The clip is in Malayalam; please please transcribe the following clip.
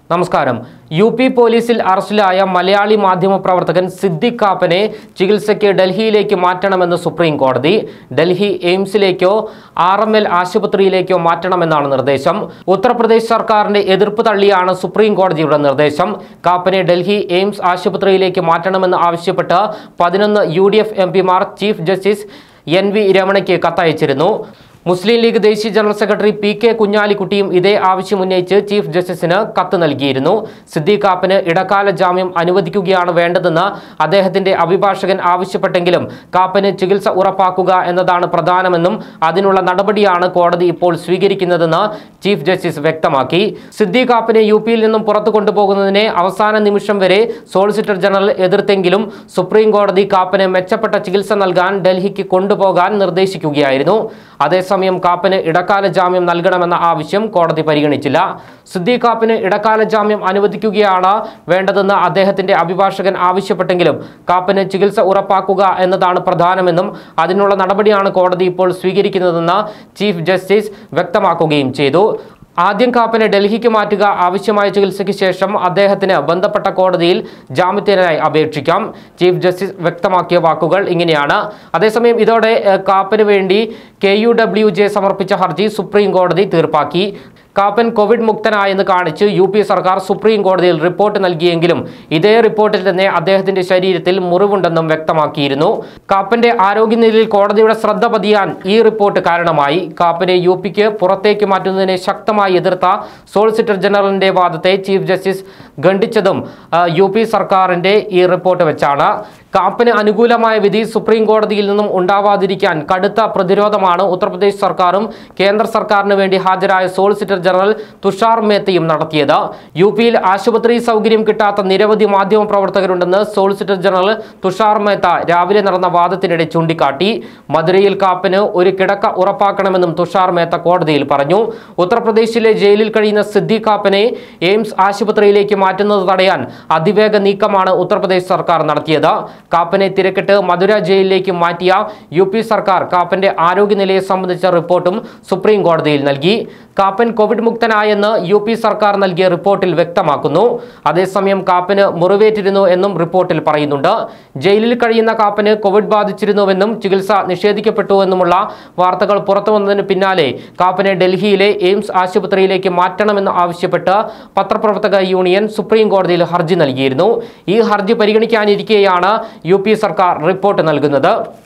നമസ്കാരം യു പി പോലീസിൽ അറസ്റ്റിലായ മലയാളി മാധ്യമ പ്രവർത്തകൻ സിദ്ദിഖ് കാപ്പനെ ചികിത്സയ്ക്ക് ഡൽഹിയിലേക്ക് മാറ്റണമെന്ന് സുപ്രീം കോടതി ഡൽഹി എയിംസിലേക്കോ ആർ എം എൽ ആശുപത്രിയിലേക്കോ മാറ്റണമെന്നാണ് നിർദ്ദേശം ഉത്തർപ്രദേശ് സർക്കാരിന്റെ എതിർപ്പ് തള്ളിയാണ് സുപ്രീം കോടതിയുടെ നിർദ്ദേശം കാപ്പനെ ഡൽഹി എയിംസ് ആശുപത്രിയിലേക്ക് മാറ്റണമെന്ന് ആവശ്യപ്പെട്ട് പതിനൊന്ന് യു ഡി എഫ് എം പിമാർ ചീഫ് ജസ്റ്റിസ് എൻ വി രമണയ്ക്ക് കത്തയച്ചിരുന്നു മുസ്ലിം ലീഗ് ദേശീയ ജനറൽ സെക്രട്ടറി പി കെ കുഞ്ഞാലിക്കുട്ടിയും ഇതേ ആവശ്യം ഉന്നയിച്ച് ചീഫ് ജസ്റ്റിസിന് കത്ത് നൽകിയിരുന്നു സിദ്ദീഖ് കാപ്പന് ഇടക്കാല ജാമ്യം അനുവദിക്കുകയാണ് വേണ്ടതെന്ന് അദ്ദേഹത്തിന്റെ അഭിഭാഷകൻ ആവശ്യപ്പെട്ടെങ്കിലും കാപ്പന് ചികിത്സ ഉറപ്പാക്കുക എന്നതാണ് പ്രധാനമെന്നും അതിനുള്ള നടപടിയാണ് കോടതി ഇപ്പോൾ സ്വീകരിക്കുന്നതെന്ന് ചീഫ് ജസ്റ്റിസ് വ്യക്തമാക്കി സിദ്ദീഖ് കാപ്പനെ യു പിയിൽ നിന്നും പുറത്തു കൊണ്ടുപോകുന്നതിനെ അവസാന നിമിഷം വരെ സോളിസിറ്റർ ജനറൽ എതിർത്തെങ്കിലും സുപ്രീം കോടതി കാപ്പന് മെച്ചപ്പെട്ട ചികിത്സ നൽകാൻ ഡൽഹിക്ക് കൊണ്ടുപോകാൻ നിർദ്ദേശിക്കുകയായിരുന്നു അതേസമയം കാപ്പന് ഇടക്കാല ജാമ്യം നൽകണമെന്ന ആവശ്യം കോടതി പരിഗണിച്ചില്ല സിദ്ദീഖ് കാപ്പന് ഇടക്കാല ജാമ്യം അനുവദിക്കുകയാണ് വേണ്ടതെന്ന് അദ്ദേഹത്തിന്റെ അഭിഭാഷകൻ ആവശ്യപ്പെട്ടെങ്കിലും കാപ്പന് ചികിത്സ ഉറപ്പാക്കുക എന്നതാണ് പ്രധാനമെന്നും അതിനുള്ള നടപടിയാണ് കോടതി ഇപ്പോൾ സ്വീകരിക്കുന്നതെന്ന് ചീഫ് ജസ്റ്റിസ് വ്യക്തമാക്കുകയും ചെയ്തു ആദ്യം കാപ്പനെ ഡൽഹിക്ക് മാറ്റുക ആവശ്യമായ ചികിത്സയ്ക്ക് ശേഷം അദ്ദേഹത്തിന് ബന്ധപ്പെട്ട കോടതിയിൽ ജാമ്യത്തിനായി അപേക്ഷിക്കാം ചീഫ് ജസ്റ്റിസ് വ്യക്തമാക്കിയ വാക്കുകൾ ഇങ്ങനെയാണ് അതേസമയം ഇതോടെ ഏഹ്, കാപ്പന് വേണ്ടി കെ യു ഡബ്ല്യു ജെ സമർപ്പിച്ച ഹർജി സുപ്രീം കോടതി തീർപ്പാക്കി കാപ്പൻ കോവിഡ് മുക്തനായെന്ന് കാണിച്ച് യു പി സർക്കാർ സുപ്രീം കോടതിയിൽ റിപ്പോർട്ട് നൽകിയെങ്കിലും ഇതേ റിപ്പോർട്ടിൽ തന്നെ അദ്ദേഹത്തിന്റെ ശരീരത്തിൽ മുറിവുണ്ടെന്നും വ്യക്തമാക്കിയിരുന്നു കാപ്പന്റെ ആരോഗ്യനിലയിൽ കോടതിയുടെ ശ്രദ്ധ പതിയാൻ ഈ റിപ്പോർട്ട് കാരണമായി കാപ്പനെ യു പിക്ക് പുറത്തേക്ക് മാറ്റുന്നതിനെ ശക്തമായി എതിർത്ത സോളിസിറ്റർ ജനറലിന്റെ വാദത്തെ ചീഫ് ജസ്റ്റിസ് ഖണ്ഡിച്ചതും ആ, യു പി സർക്കാരിന്റെ ഈ റിപ്പോർട്ട് വെച്ചാണ് കാപ്പന് അനുകൂലമായ വിധി സുപ്രീം കോടതിയിൽ നിന്നും ഉണ്ടാവാതിരിക്കാൻ കടുത്ത പ്രതിരോധമാണ് ഉത്തർപ്രദേശ് സർക്കാരും കേന്ദ്ര സർക്കാരിന് വേണ്ടി ഹാജരായ സോളിസിറ്റർ ജനറൽ തുഷാർ മേത്തയും നടത്തിയത് യു പിയിൽ ആശുപത്രി സൗകര്യം കിട്ടാത്ത നിരവധി മാധ്യമ പ്രവർത്തകരുണ്ടെന്ന് സോളിസിറ്റർ ജനറൽ തുഷാർ മേത്ത രാവിലെ നടന്ന വാദത്തിനിടെ ചൂണ്ടിക്കാട്ടി മധുരയിൽ കാപ്പന് ഒരു കിടക്ക ഉറപ്പാക്കണമെന്നും തുഷാർ മേത്ത കോടതിയിൽ പറഞ്ഞു ഉത്തർപ്രദേശിലെ ജയിലിൽ കഴിയുന്ന സിദ്ദീഖ് കാപ്പനെ എയിംസ് ആശുപത്രിയിലേക്ക് മാറ്റുന്നത് തടയാൻ അതിവേഗ നീക്കമാണ് ഉത്തർപ്രദേശ് സർക്കാർ നടത്തിയത് കാപ്പനെ തിരക്കിട്ട് മധുര ജയിലിലേക്ക് മാറ്റിയ യു പി സർക്കാർ കാപ്പന്റെ ആരോഗ്യനിലയെ സംബന്ധിച്ച റിപ്പോർട്ടും സുപ്രീം കോടതിയിൽ നൽകി കാപ്പൻ കോവിഡ് മുക്തനായെന്ന് യു പി സർക്കാർ നൽകിയ റിപ്പോർട്ടിൽ വ്യക്തമാക്കുന്നു അതേസമയം കാപ്പന് മുറിവേറ്റിരുന്നു എന്നും റിപ്പോർട്ടിൽ പറയുന്നുണ്ട് ജയിലിൽ കഴിയുന്ന കാപ്പന് കോവിഡ് ബാധിച്ചിരുന്നുവെന്നും ചികിത്സ നിഷേധിക്കപ്പെട്ടുവെന്നുമുള്ള വാർത്തകൾ പുറത്തു വന്നതിന് പിന്നാലെ കാപ്പനെ ഡൽഹിയിലെ എയിംസ് ആശുപത്രിയിലേക്ക് മാറ്റണമെന്ന് ആവശ്യപ്പെട്ട് പത്രപ്രവർത്തക യൂണിയൻ സുപ്രീം കോടതിയിൽ ഹർജി നൽകിയിരുന്നു ഈ ഹർജി പരിഗണിക്കാനിരിക്കെയാണ് യു പി സർക്കാർ റിപ്പോർട്ട് നൽകുന്നത്